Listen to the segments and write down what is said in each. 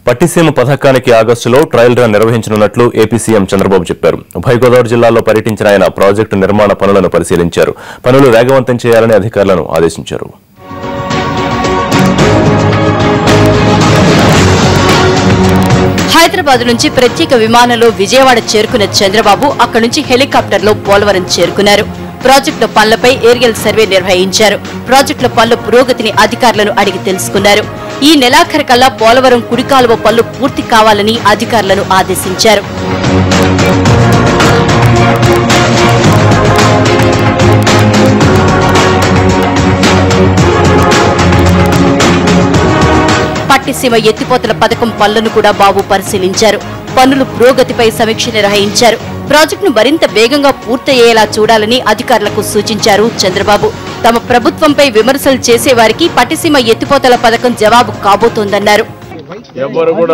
పట్టిసీమ పథకానికి ఆగస్టులో trial run నిర్వహించనున్నట్లు ఏపీ సీఎం చంద్రబాబు చెప్పారు ఉభయ గోదావరి జిల్లాల్లో పర్యటించిన ఆయన ప్రాజెక్టు నిర్మాణ పనులను పరిశీలించారు పనులు వేగవంతం చేయాలని అధికారులను ఆదేశించారు హైదరాబాద్ నుంచి ప్రత్యేక విమానంలో విజయవాడ చేరుకున్న చంద్రబాబు అక్కడి నుంచి హెలికాప్టర్లో పోలవరం చేరుకున్నారు ప్రాజెక్టుల పనులపై ఏరియల్ సర్వే నిర్వహించారు ప్రాజెక్టుల పనుల పురోగతిని అధికారులను అడిగి తెలుసుకున్నారు ఈ నెలాఖరికల్లా పోలవరం కుడికాలువ పనులు పూర్తి కావాలని అధికారులను ఆదేశించారు పట్టిసీమ ఎత్తిపోతల పథకం పనులను కూడా బాబు పరిశీలించారు పనులు పురోగతిపై సమీక్ష నిర్వహించారు ప్రాజెక్టును మరింత వేగంగా పూర్తయ్యేలా చూడాలని అధికారులకు సూచించారు చంద్రబాబు తమ ప్రభుత్వంపై విమర్శలు చేసేవారికి పట్టిసీమ ఎత్తిపోతల పథకం జవాబు కాబోతోందన్నారు ఎవరు కూడా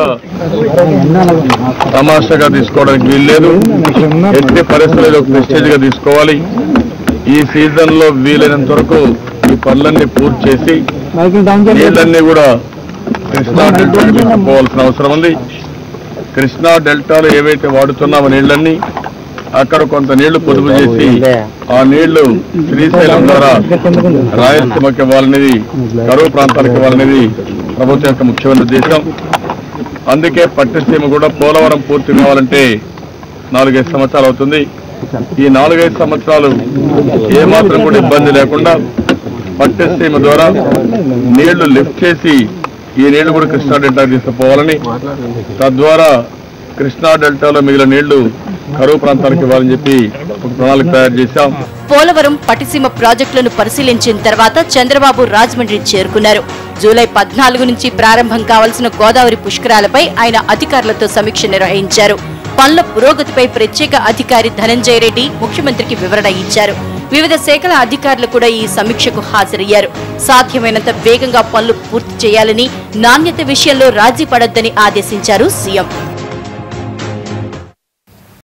తమాషాగా తీసుకోవడానికి వీల్లేదు ఎట్టి పరిస్థితుల్లో ప్రెస్టేజ్ గా తీసుకోవాలి ఈ సీజన్ లో వీలైనంత వరకు ఈ పనులన్నీ పూర్తి చేసి నీళ్ళన్నీ కూడా కృష్ణా డెల్టాకి తీసుకుపోవాల్సిన అవసరం ఉంది కృష్ణా డెల్టాలో ఏవైతే వాడుతున్నామో నీళ్ళన్నీ అక్కడ కొంత నీళ్లు పొదుపు చేసి ఆ నీళ్లు శ్రీశైలం ద్వారా రాయలసీమకి ఇవ్వాలనేది కరువు ప్రాంతాలకు ఇవ్వాలనేది ప్రభుత్వం యొక్క ముఖ్యమైన ఉద్దేశం అందుకే పట్టిసీమ కూడా పోలవరం పూర్తి కావాలంటే నాలుగైదు సంవత్సరాలు అవుతుంది ఈ నాలుగైదు సంవత్సరాలు ఏమాత్రం కూడా ఇబ్బంది లేకుండా పట్టిసీమ ద్వారా నీళ్లు లిఫ్ట్ చేసి ఈ నీళ్లు కూడా కృష్ణా డెల్టాకి తీసుకుపోవాలని తద్వారా కృష్ణా డెల్టాలో మిగిలిన నీళ్లు కరువు ప్రాంతాలకు ఇవ్వాలని చెప్పి ఒక ప్రణాళిక తయారు చేశాం పోలవరం పట్టిసీమ ప్రాజెక్టులను పరిశీలించిన తర్వాత చంద్రబాబు రాజమండ్రి చేరుకున్నారు జూలై పద్నాలుగు నుంచి ప్రారంభం కావాల్సిన గోదావరి పుష్కరాలపై ఆయన అధికారులతో సమీక్ష నిర్వహించారు పనుల పురోగతిపై ప్రత్యేక అధికారి ధనంజయ రెడ్డి ముఖ్యమంత్రికి వివరణ ఇచ్చారు వివిధ శాఖల అధికారులు కూడా ఈ సమీక్షకు హాజరయ్యారు సాధ్యమైనంత వేగంగా పనులు పూర్తి చేయాలని నాణ్యత విషయంలో రాజీ పడొద్దని ఆదేశించారు సీఎం